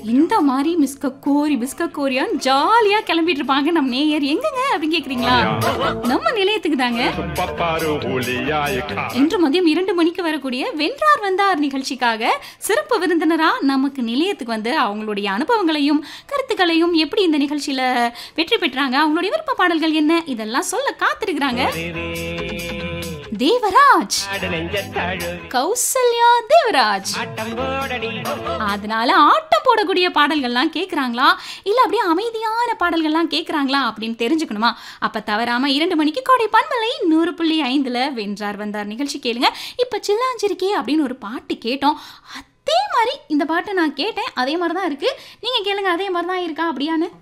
இந்த மாதிரி மிஸ்க கோரி பிஸ்க கோரியான் ஜாலியா கிளம்பிட்டு இருப்பாங்க நம்ம நேயர் எங்கங்க அப்படின்னு கேக்குறீங்களா நம்ம நிலையத்துக்கு தாங்க Paparu Huliaika. இன்று மதியம் இரண்டு மணிக்கு வரக்கூடிய வென்றார் வந்தார் நிகழ்ச்சிக்காக சிறப்பு விருந்தினரா நமக்கு நிலையத்துக்கு வந்து அவங்களுடைய அனுபவங்களையும் கருத்துக்களையும் எப்படி இந்த நிகழ்ச்சியில வெற்றி பெற்றாங்க அவங்களுடைய விருப்ப பாடல்கள் என்ன இதெல்லாம் சொல்ல காத்திருக்கிறாங்க தேவராஜ் கௌசல்யா தேவராஜ் அதனால ஆட்டம் போடக்கூடிய பாடல்கள்லாம் கேட்குறாங்களா இல்லை அப்படியே அமைதியான பாடல்கள்லாம் கேட்குறாங்களா அப்படின்னு தெரிஞ்சுக்கணுமா அப்போ தவறாம இரண்டு மணிக்கு கோடை பன்மலை நூறு புள்ளி ஐந்தில் வென்றார் வந்தார் நிகழ்ச்சி கேளுங்க இப்போ சில்லாஞ்சிருக்கே அப்படின்னு ஒரு பாட்டு கேட்டோம் அதே மாதிரி இந்த பாட்டை நான் கேட்டேன் அதே மாதிரி தான் இருக்குது நீங்கள் கேளுங்க அதே மாதிரி தான் இருக்கா அப்படியான்னு